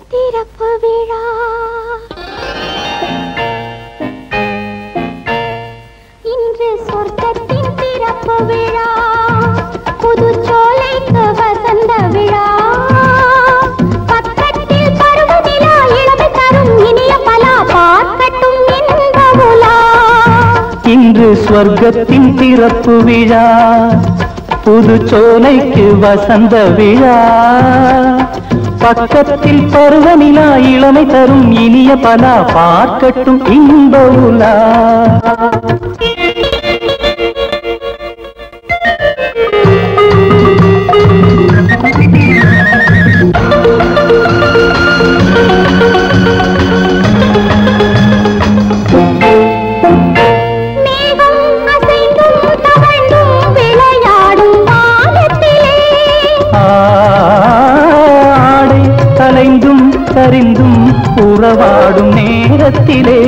திறப்பு விழா இன்று சொர்க்கத்தின் திறப்பு விழா புதுச்சோலைக்கு வசந்த விழா பக்கத்தில் பருவநிலா இளமை தரும் இனிய பலா பார்க்கட்டும் இன்ப உலா இன்று ஸ்வர்க்கத்தின் திறப்பு விழா புது சோலைக்கு வசந்த விழா பக்கத்தில் பருவநிலா இளமை தரும் இனிய பலா பார்க்கட்டும் இன்ப உலா மேகம் அசைந்தும் தவழ்ந்தும் விளையாடும் வானத்திலே ஆடை கலைந்தும் சரிந்தும் உறவாடும் நேரத்திலே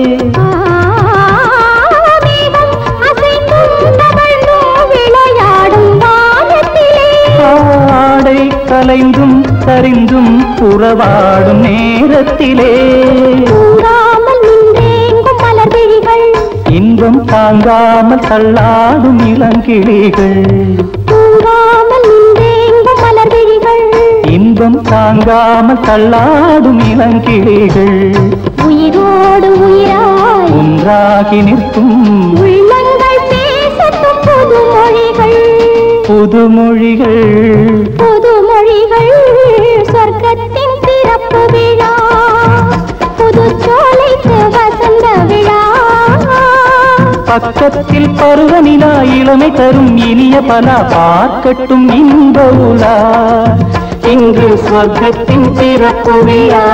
மேகம் அசைந்தும் தவழ்ந்தும் விளையாடும் வானத்திலே ஆடை கலைந்தும் சரிந்தும் உறவாடும் நேரத்திலே தூங்காமல் நின்றேங்கும் மலர் விழிகள் இன்பம் தாங்காமல் தள்ளாடும் இளங்கிளிகள் தூங்காமல் நின்றேங்கும் மலர் விழிகள் இன்பம் தாங்காமல் தள்ளாடும் இளங்கிளிகள் உயிரோடு உயிராய் ஒன்றாகி நிற்கும் உள்ளங்கள் பேசட்டும் புது மொழிகள் புதுமொழிகள் புது மொழிகள் சொர்க்கத்தின் சிறப்பு விழா புது சோலைக்கு வசந்த விழா பக்கத்தில் பருவநிலா இளமை தரும் இனிய பலா பார்க்கட்டும் இன்ப உலா இன்று சொர்க்கத்தின் சிறப்பு விழா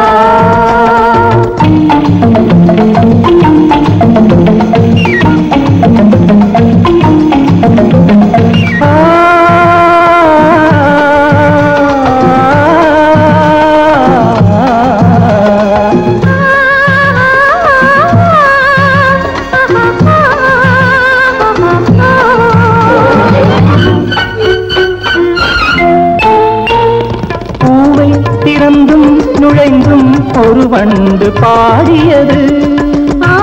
பூவை திறந்தும் நுழைந்தும் ஒரு வண்டு பாடியது ஆ,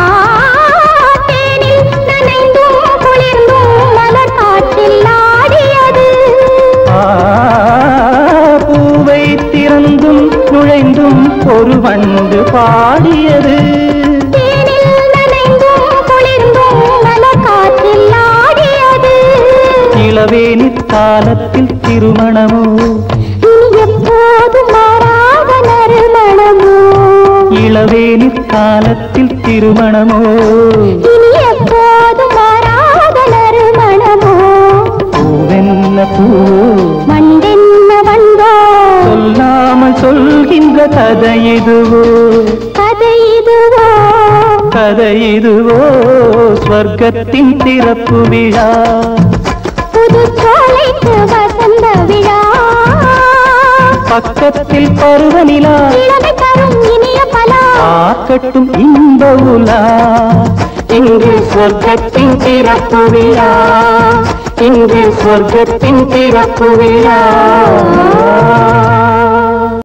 தேனில் நனைந்தும் குளிர்ந்தும் மலர் காற்றில் ஆடியது ஆ, பூவை திறந்தும் நுழைந்தும் ஒரு வண்டு பாடியது தேனில் நனைந்தும் குளிர்ந்தும் மலர் காற்றில் ஆடியது இளவேனி காலத்தில் திருமணமோ இனி எப்போதும் மாறாத நறுமணமோ இளவேனி காலத்தில் திருமணமோ இனி எப்போதும் மாறாத நறுமணமோ பூவென்ன பூ மண்டென்ன வந்தோ சொல்லாமல் சொல்கின்ற கதை இதுவோ கதை இதுவோ கதை இதுவோ ஸ்வர்க்கத்தின் திறப்பு விழா புது சோலைக்கு வசந்த விழா பக்கத்தில் பருவநிலா இளமை தரும் இனிய பலா பார்க்கட்டும் இன்ப உலா இங்கு சொர்க்கத்தின் திறப்பு விழா இங்கு சொர்க்கத்தின் திறப்பு விழா